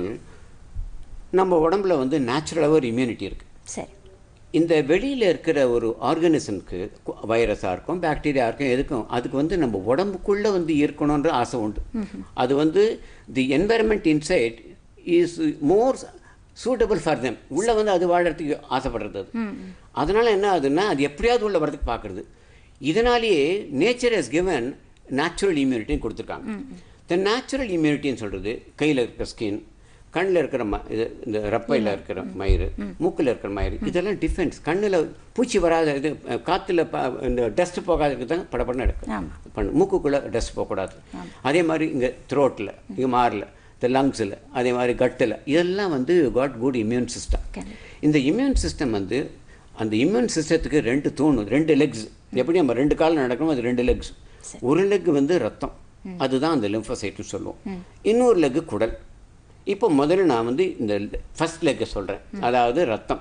நம்ம உடம்புல வந்து நேச்சுரலாக ஒரு இம்யூனிட்டி இருக்குது சரி இந்த வெளியில் இருக்கிற ஒரு ஆர்கானிசம்க்கு வைரஸாக இருக்கும் பாக்டீரியா இருக்கும் எதுக்கும் அதுக்கு வந்து நம்ம உடம்புக்குள்ளே வந்து இருக்கணுன்ற ஆசை உண்டு அது வந்து the environment inside is more suitable for them உள்ளே வந்து அது வாழறதுக்கு ஆசைப்படுறது அது அதனால் என்ன ஆகுதுன்னா அது எப்படியாவது உள்ள வரதுக்கு பார்க்குறது இதனாலேயே நேச்சர் ஹஸ் given நேச்சுரல் இம்யூனிட்டின்னு கொடுத்துருக்காங்க இந்த நேச்சுரல் இம்யூனிட்டின்னு சொல்கிறது கையில் இருக்கிற ஸ்கின் கண்ணில் இருக்கிற ம இது இந்த ரப்பையில் இருக்கிற மயிறு மூக்கில் இருக்கிற மயிறு இதெல்லாம் டிஃபென்ஸ் கண்ணில் பூச்சி வராத இது அஹ், காத்துல ப இந்த டஸ்ட் போகாததுக்கு தான் படப்படன்னு எடுக்கும் ஆமா. பண்ணு மூக்குக்குள்ளே டஸ்ட் போகக்கூடாது அதே மாதிரி இங்கே த்ரோட்டில் இங்கே மாரில் இந்த லங்ஸில் அதே மாதிரி கட்டில் இதெல்லாம் வந்து காட் குட் இம்யூன் சிஸ்டம் இந்த இம்யூன் சிஸ்டம் வந்து அந்த இம்யூன் சிஸ்டத்துக்கு ரெண்டு தூண் ரெண்டு லெக்ஸ் எப்படி நம்ம ரெண்டு கால் நடக்கணும் அது ரெண்டு லெக்ஸ் ஒரு லெக் வந்து ரத்தம் அதுதான் அந்த லிம்ஃபோசைட்னு சொல்லுவோம் இன்னொரு லெக் குடல் இப்போ முதல்ல நான் வந்து இந்த ஃபர்ஸ்ட் லெக்கை சொல்கிறேன் அதாவது ரத்தம்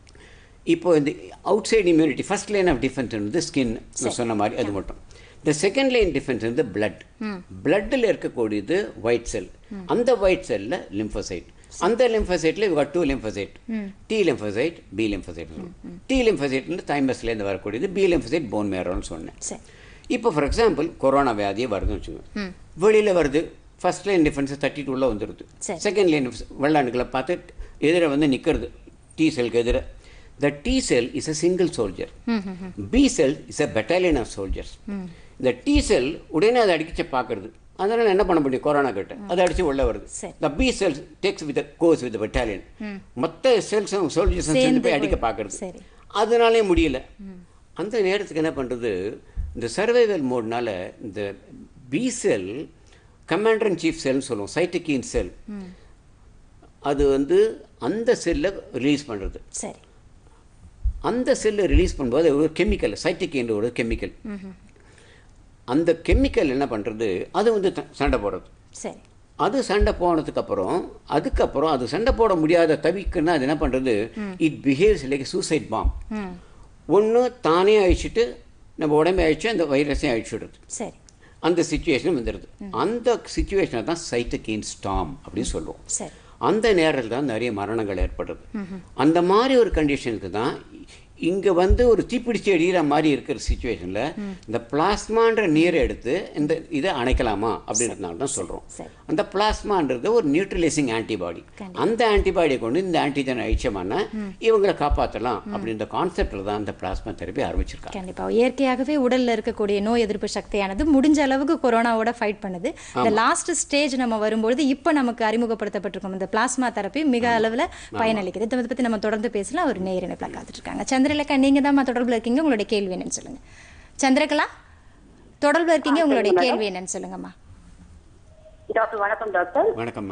இப்போ இந்த outside immunity first line of defence வந்து ஸ்கின் நான் சொன்ன மாதிரி அது மட்டும் இந்த செகண்ட் லைன் டிஃபென்ஸ் வந்து பிளட் பிளட்டில் இருக்கக்கூடியது ஒயிட் செல் அந்த ஒயிட் செல்லில் லிம்ஃபோசைட் அந்த லிம்ஃபோசைட்டில் இவங்க two lymphocyte T lymphocyte B lymphocyte T லிம்ஃபோசைட்னு தைமஸ்லேருந்து வரக்கூடியது பி லிம்ஃபோசைட் போன் மேரோன்னு சொன்னேன் சரி இப்போ ஃபார் எக்ஸாம்பிள் கொரோனா வியாதியே வருதுன்னு வச்சுக்கோங்க வெளியில் வருது ஃபர்ஸ்ட் லைன் டிஃபென்ஸை தட்டிட்டு உள்ளே வந்துடுது சரி. செகண்ட் லைன் வெள்ளாண்டுகளை பார்த்து எதிர வந்து நிற்கிறது டி செல்க்கு எதிர the T cell is a single soldier B cell is a battalion of soldiers இந்த டி செல் உடனே அதை அடிச்சு பார்க்கறது அதனால் என்ன பண்ண முடியும் கொரோனா கிட்ட அதை அடிச்சு உள்ள வருது சரி. The B cells takes with goes with battalion மொத்த செல்ஸும் சோல்ஜர்ஸும் சேர்ந்து சேர்ந்து போய் அடிக்க போய். பார்க்கறது சரி. அதனாலே முடியல அந்த நேரத்துக்கு என்ன பண்ணுறது இந்த சர்வைவல் மோட்னால இந்த B cell commander in chief செல்னு சொல்லுவோம் சைட்டகின் செல் அது வந்து அந்த செல்லை ரிலீஸ் பண்ணுறது சரி அந்த செல்லை ரிலீஸ் பண்ணும்போது அது ஒரு கெமிக்கல் சைட்டகின்ற ஒரு கெமிக்கல் அந்த கெமிக்கல் என்ன பண்ணுறது அது வந்து த- சண்டை போடுறது சரி அது சண்டை போனதுக்கப்புறம் அதுக்கப்புறம் அது சண்டை போட முடியாத தவிக்குன்னா அது என்ன பண்ணுறது it behaves like suicide bomb ம் ஒன்று தானே அழிச்சிட்டு நம்ம உடம்பை அழிச்சு அந்த வைரஸையும் அழிச்சுடுறது சரி அந்த சுச்சுவேஷன் வந்துடுது அந்த சுச்சுவேஷனை தான் சைட்டகின் ஸ்டாம் அப்படின்னு சொல்லுவோம் சரி அந்த நேரத்தில் தான் நிறைய மரணங்கள் ஏற்படுறது அந்த மாதிரி ஒரு கண்டிஷனுக்கு தான் இங்கே வந்து ஒரு தீப்பிடிச்சு எரியிற மாதிரி இருக்கிற சுச்சுவேஷனில் இந்த பிளாஸ்மான்ற நீரை எடுத்து இந்த இதை அணைக்கலாமா அப்படின்றதுனால தான் சொல்கிறோம் சரி. அந்த பிளாஸ்மான்றது ஒரு நியூட்ரலைசிங் ஆன்டிபாடி அந்த ஆன்டிபாடியை கொண்டு இந்த ஆன்டிஜன் அழிச்சோம்னா இவங்களை காப்பாற்றலாம் அப்படின்ற கான்செப்டில் தான் இந்த பிளாஸ்மா தெரப்பி ஆரம்பிச்சிருக்காங்க கண்டிப்பா இயற்கையாகவே உடல்ல இருக்கக்கூடிய நோய் எதிர்ப்பு சக்தியானது முடிஞ்ச அளவுக்கு கொரோனாவோட ஃபைட் பண்ணுது இந்த லாஸ்ட் ஸ்டேஜ் நம்ம வரும்பொழுது இப்போ நமக்கு அறிமுகப்படுத்தப்பட்டிருக்கும் இந்த பிளாஸ்மா தெரப்பி மிக அளவுல பயனளிக்குது இதை பத்தி நம்ம தொடர்ந்து பேசலாம் ஒரு நேர் இணைப்பில் காத்துட்டு இருக்காங்க சந்திரலேகா நீங்க தான் தொடர்புல இருக்கீங்க உங்களுடைய கேள்வி என்னன்னு சொல்லுங்க சந்திரகலா தொடர்புல இருக்கீங்க உங்களுடைய கேள்வி என்னன்னு சொல்லுங்கம்மா டாக்டர் வணக்கம் டாக்டர் வணக்கம்மா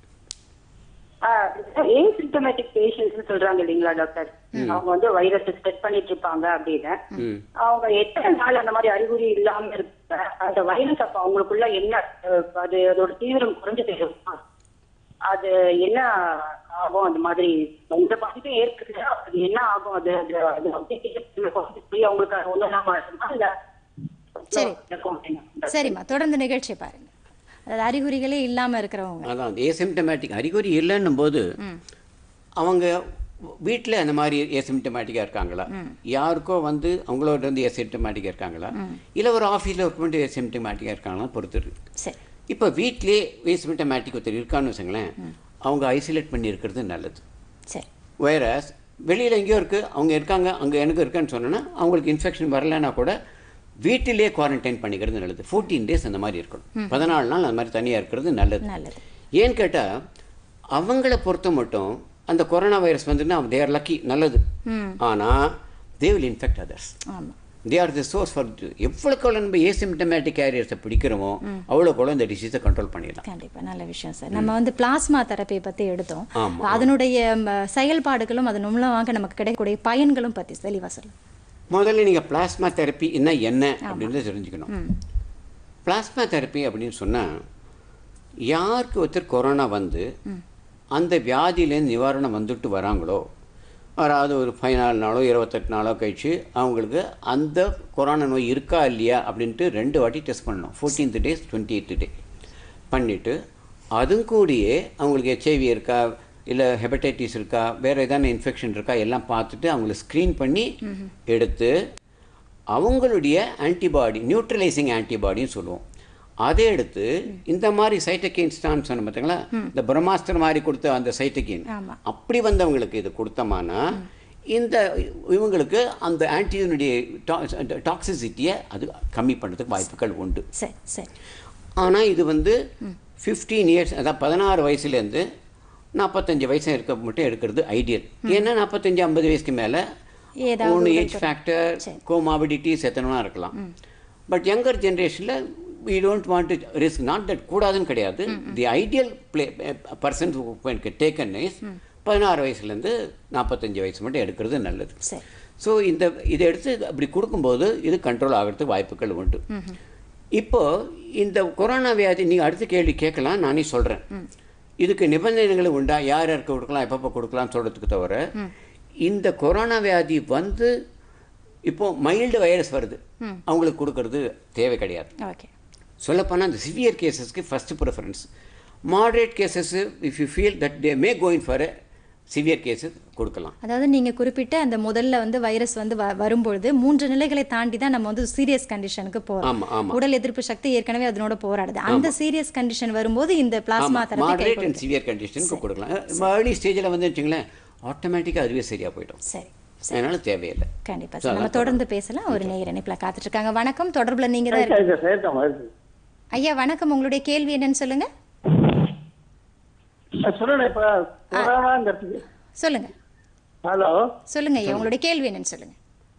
ஏசிம்டமேட்டிக் பேஷண்ட்ஸ் சொல்றாங்க இல்லைங்களா டாக்டர் அவங்க வந்து வைரஸ் ஸ்ப்ரெட் பண்ணிட்டு இருப்பாங்க அப்படின்னு ம் அவங்க எத்தனை நாள் அந்த மாதிரி அறிகுறி இல்லாம இருப்பாங்க அந்த வைரஸ் அப்ப அவங்களுக்குள்ள என்ன அஹ், அது அதோட தீவிரம் குறைஞ்சு தெரியுமா அது என்ன ஆகும் அந்த மாதிரி இந்த பாதிப்பும் ஏற்படுது அது என்ன ஆகும் அது அது அது அப்படியே போய் அவங்களுக்கு அது ஒண்ணும் இல்லாம இருக்குமா இல்ல சரி. இருக்கும் அப்படின்னா சரிம்மா தொடர்ந்து நிகழ்ச்சியை பாருங்க அதாவது அறிகுறிகளே இல்லாம இருக்கிறவங்க அதான் ஏசிம்டமேட்டிக் அறிகுறி இல்லைன்னும் போது அவங்க வீட்டில் அந்த மாதிரி ஏசிம்டமேட்டிக்காக இருக்காங்களா யாருக்கோ வந்து அவங்களோட வந்து ஏசிம்டமேட்டிக்காக இருக்காங்களா இல்லை ஒரு ஆஃபீஸில் ஒர்க் பண்ணிட்டு ஏசிம்டமேட்டிக்காக இருக்காங்களா பொறுத்து இருக்கு சரி இப்போ வீட்டிலே ஏசிம்டமேட்டிக் ஒருத்தர் இருக்கான்னு வச்சுங்களேன் அவங்க ஐசோலேட் பண்ணி இருக்கிறது நல்லது சரி வைரஸ் வெளியில் எங்கேயோ இருக்குது அவங்க இருக்காங்க அங்கே எனக்கு இருக்குன்னு சொன்னோன்னா அவங்களுக்கு இன்ஃபெக்ஷன் வரலைன்னா கூட வீட்டிலேயே குவாரண்டைன் பண்ணிக்கிறது நல்லது ஃபோர்டீன் டேஸ் அந்த மாதிரி இருக்கணும் பதினாலு நாள் அந்த மாதிரி தனியாக இருக்கிறது நல்லது நல்லது ஏன்னு கேட்டால் அவங்கள பொறுத்த மட்டும் அந்த கொரோனா வைரஸ் வந்துன்னா தேர் லக்கி நல்லது ஆனால் தே வில் இன்ஃபெக்ட் அதர்ஸ் ஆமா they are the source for எவ்வளோக்கு நம்ம ஏசிம்டமேட்டிக் கேரியர்ஸை பிடிக்கிறோமோ அவ்வளோக்கு இந்த டிசீஸை கண்ட்ரோல் பண்ணிடலாம் கண்டிப்பா நல்ல விஷயம் சார் நம்ம வந்து பிளாஸ்மா தெரப்பி பத்தி எடுத்தோம் ஆமா. அதனுடைய ம, செயல்பாடுகளும் அதன் மூலமாக நமக்கு கிடைக்கக்கூடிய பயன்களும் பத்தி தெளிவா சொல்லுங்க முதல்ல நீங்கள் பிளாஸ்மா தெரப்பி என்ன என்ன அப்படின்றத தெரிஞ்சுக்கணும் பிளாஸ்மா தெரப்பி அப்படின்னு சொன்னால் யாருக்கு ஒருத்தர் கொரோனா வந்து அந்த வியாதியிலேருந்து நிவாரணம் வந்துட்டு வராங்களோ அதாவது ஒரு பதினாலு நாளோ இருபத்தெட்டு நாளோ கழிச்சு அவங்களுக்கு அந்த கொரோனா நோய் இருக்கா இல்லையா அப்படின்ட்டு ரெண்டு வாட்டி டெஸ்ட் பண்ணணும் fourteenth days twenty eighth day பண்ணிவிட்டு அதுவும் கூடயே அவங்களுக்கு ஹெச்ஐவி இருக்கா இல்லை ஹெப்படைட்டிஸ் இருக்கா வேறு ஏதான இன்ஃபெக்ஷன் இருக்கா எல்லாம் பார்த்துட்டு அவங்கள ஸ்க்ரீன் பண்ணி எடுத்து அவங்களுடைய ஆன்டிபாடி நியூட்ரலைசிங் ஆன்டிபாடின்னு சொல்லுவோம் அதை எடுத்து இந்த மாதிரி சைட்டகின் ஸ்டான் சொன்ன பார்த்தீங்களா இந்த பிரம்மாஸ்திரம் மாதிரி கொடுத்த அந்த சைட்டகின் ஆமா. அப்படி வந்தவங்களுக்கு இது கொடுத்தோம்னா இந்த இவங்களுக்கு அந்த ஆன்டினுடைய டாக்ஸிசிட்டியை அது கம்மி பண்ணுறதுக்கு வாய்ப்புகள் உண்டு சரி சரி ஆனால் இது வந்து ஃபிஃப்டீன் இயர்ஸ் அதான் பதினாறு வயசுலேருந்து நாற்பத்தஞ்சு வயசு இருக்க மட்டும் எடுக்கிறது ஐடியல் ஏன்னா நாற்பத்தஞ்சு ஐம்பது வயசுக்கு மேலே ஏதாவது ஒன்று ஒரு ஏஜ் ஃபேக்டர் கோமாபிடிட்டிஸ் எத்தனை இருக்கலாம் பட் யங்கர் ஜென்ரேஷனில் we don't want to risk not that கூடாதுன்னு கிடையாது the ideal play person taken is பதினாறு வயசுலேருந்து நாற்பத்தஞ்சு வயசு மட்டும் எடுக்கிறது நல்லது சரி ஸோ இந்த இதை எடுத்து அப்படி கொடுக்கும்போது இது கண்ட்ரோல் ஆகிறதுக்கு வாய்ப்புகள் உண்டு இப்போ இந்த கொரோனா வியாதி நீங்கள் அடுத்த கேள்வி கேட்கலாம் நானே சொல்கிறேன் இதுக்கு நிபந்தனைகள் உண்டா யார் யாருக்கு கொடுக்கலாம் எப்பப்போ கொடுக்கலாம்னு சொல்கிறதுக்கு தவிர இந்த கொரோனா வியாதி வந்து இப்போ மைல்டு வைரஸ் வருது அவங்களுக்கு கொடுக்கறது தேவை கிடையாது ஓகே சொல்லப்போனால் இந்த சிவியர் கேசஸ்க்கு first preference moderate cases if you feel that they may going for a severe cases கொடுக்கலாம் அதாவது நீங்க குறிப்பிட்ட அந்த முதல்ல வந்து வைரஸ் வந்து வ- வரும்பொழுது மூன்று நிலைகளை தாண்டி தான் நம்ம வந்து சீரியஸ் கண்டிஷனுக்கு போறோம் ஆமா, ஆமா. உடல் எதிர்ப்பு சக்தி ஏற்கனவே அதனோட போராடுது அந்த சீரியஸ் கண்டிஷன் வரும்போது இந்த plasma therapy moderate and severe கண்டிஷனுக்கு கொடுக்கலாம் ஏர்லி ஸ்டேஜில் வந்து வச்சுங்களேன் ஆட்டோமேட்டிக்காக அதுவே சரியாக போயிடும் சரி அதனால தேவையில்லை கண்டிப்பா சார் நம்ம தொடர்ந்து பேசலாம் ஒரு நேயர் இணைப்புல காத்துட்டு இருக்காங்க வணக்கம் தொடர்புல நீங்க தான் இருக்கு- ஐயா வணக்கம் உங்களுடைய கேள்வி என்னன்னு சொல்லுங்க சொல்லணும் இப்ப கொரோனாங்கிறதுக்கு சொல்லுங்க ஹலோ சொல்லுங்க ஐயா உங்களுடைய கேள்வி என்னன்னு சொல்லுங்க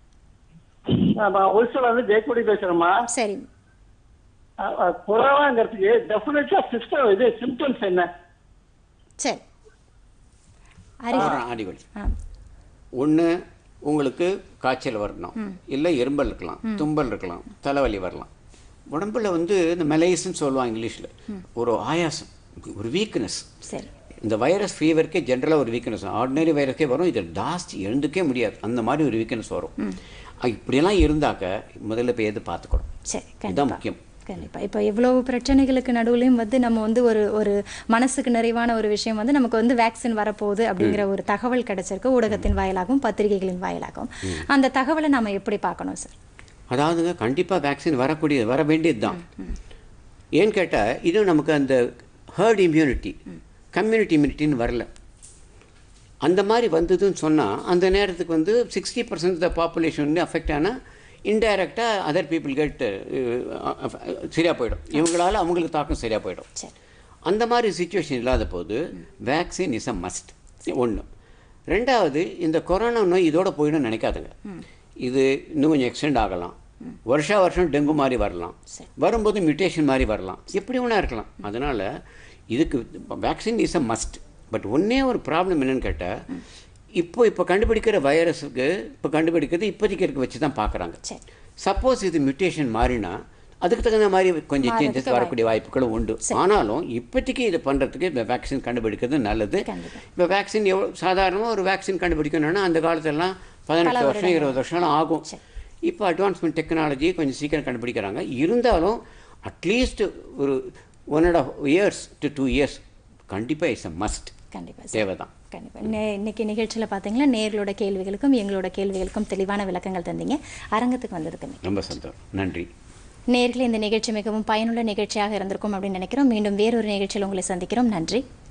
நான் ஒரிசூர்ல இருந்து ஜெயக்குடி பேசுறேம்மா சரி அஹ், அஹ், கொரோனாங்கிறதுக்கு டெஃபினட்டா சிஸ்டம் இது சிம்டம்ஸ் என்ன சரி அறிவு ஆடிவல் ஆ ஒன்று உங்களுக்கு காய்ச்சல் வரணும் இல்லை இரும்பல் இருக்கலாம் தும்பல் இருக்கலாம் தலைவலி வரலாம் உடம்புல வந்து இந்த மெலைஸ்ன்னு சொல்லுவாங்க இங்கிலீஷில் ஒரு ஆயாசம் ஒரு வீக்னஸ் சரி இந்த வைரஸ் ஃபீவருக்கே ஜென்ரலாக ஒரு வீக்னஸ் ஆர்டினரி வைரஸ்க்கே வரும் இது ஜாஸ்தி எழுந்துக்கே முடியாது அந்த மாதிரி ஒரு வீக்னஸ் வரும் அஹ் இப்படியெல்லாம் இருந்தாக்க முதல்ல போய் எது பார்த்துக்கணும் சரி இதுதான் கண்டிப்பா முக்கியம் கண்டிப்பா இப்போ இவ்வளவு பிரச்சனைகளுக்கு நடுவுலையும் வந்து நம்ம வந்து ஒரு ஒரு மனசுக்கு நிறைவான ஒரு விஷயம் வந்து நமக்கு வந்து வேக்சின் வரப்போகுது அப்படிங்கிற ஒரு தகவல் கிடைச்சிருக்கு ஊடகத்தின் வாயிலாகவும் பத்திரிகைகளின் வாயிலாகவும் அந்த தகவலை நாம எப்படி பார்க்கணும் சார் அதாவதுங்க கண்டிப்பாக வேக்சின் வரக்கூடியது வர வேண்டியது தான் ஏன்னு கேட்டால் இது நமக்கு அந்த ஹர்ட் இம்யூனிட்டி கம்யூனிட்டி இம்யூனிட்டின்னு வரல அந்த மாதிரி வந்ததுன்னு சொன்னால் அந்த நேரத்துக்கு வந்து சிக்ஸ்டி பர்சன்ட் த பாப்புலேஷன் வந்து அஃபெக்ட் ஆனால் இன்டைரக்டாக அதர் பீப்புள் கெட் சரியாக போயிடும் இவங்களால அவங்களுக்கு தாக்கம் சரியாக போயிடும் சரி அந்த மாதிரி சுச்சுவேஷன் இல்லாத போது வேக்சின் இஸ் அ மஸ்ட் ஒன்று ரெண்டாவது இந்த கொரோனா நோய் இதோட போயிடும் நினைக்காதுங்க இது இன்னும் கொஞ்சம் எக்ஸ்டெண்ட் ஆகலாம் வருஷா வருஷம் டெங்கு மாதிரி வரலாம் வரும்போது மியூட்டேஷன் மாதிரி வரலாம் எப்படி வேணா இருக்கலாம் அதனால் இதுக்கு vaccine is a must but ஒன்றே ஒரு ப்ராப்ளம் என்னன்னு கேட்டால் இப்போ இப்போ கண்டுபிடிக்கிற வைரஸுக்கு இப்போ கண்டுபிடிக்கிறது இப்போதைக்கு இருக்க வச்சு தான் பார்க்குறாங்க சரி சப்போஸ் இது மியூட்டேஷன் மாறினா அதுக்கு தகுந்த மாதிரி கொஞ்சம் சேஞ்சஸ் வரக்கூடிய வாய்ப்புகளும் உண்டு ஆனாலும் இப்போதைக்கு இது பண்ணுறதுக்கு இந்த வேக்சின் கண்டுபிடிக்கிறது நல்லது கண்டிப்பா. இப்போ வேக்சின் எவ்வளோ சாதாரணமாக ஒரு வேக்சின் கண்டுபிடிக்கணும்னா அந்த காலத்துலலாம் பதினெட்டு வருஷம் இருபது வருஷம்லாம் ஆகும் இப்போ அட்வான்ஸ்மெண்ட் டெக்னாலஜி கொஞ்சம் சீக்கிரம் கண்டுபிடிக்கிறாங்க இருந்தாலும் அட்லீஸ்ட் ஒரு one and half years to two years கண்டிப்பாக இட்ஸ் அ மஸ்ட் கண்டிப்பா சார் தேவை தான் கண்டிப்பா நே- இன்னைக்கு நிகழ்ச்சியில பாத்தீங்கன்னா நேர்களோட கேள்விகளுக்கும் எங்களோட கேள்விகளுக்கும் தெளிவான விளக்கங்கள் தந்தீங்க அரங்கத்துக்கு வந்ததுக்கு ரொம்ப சந்தோஷம் நன்றி நேர்களே இந்த நிகழ்ச்சி மிகவும் பயனுள்ள நிகழ்ச்சியாக இருந்திருக்கும் அப்படின்னு நினைக்கிறோம் மீண்டும் வேறொரு நிகழ்ச்சியில் உங்களை சந்திக்கிறோம் நன்றி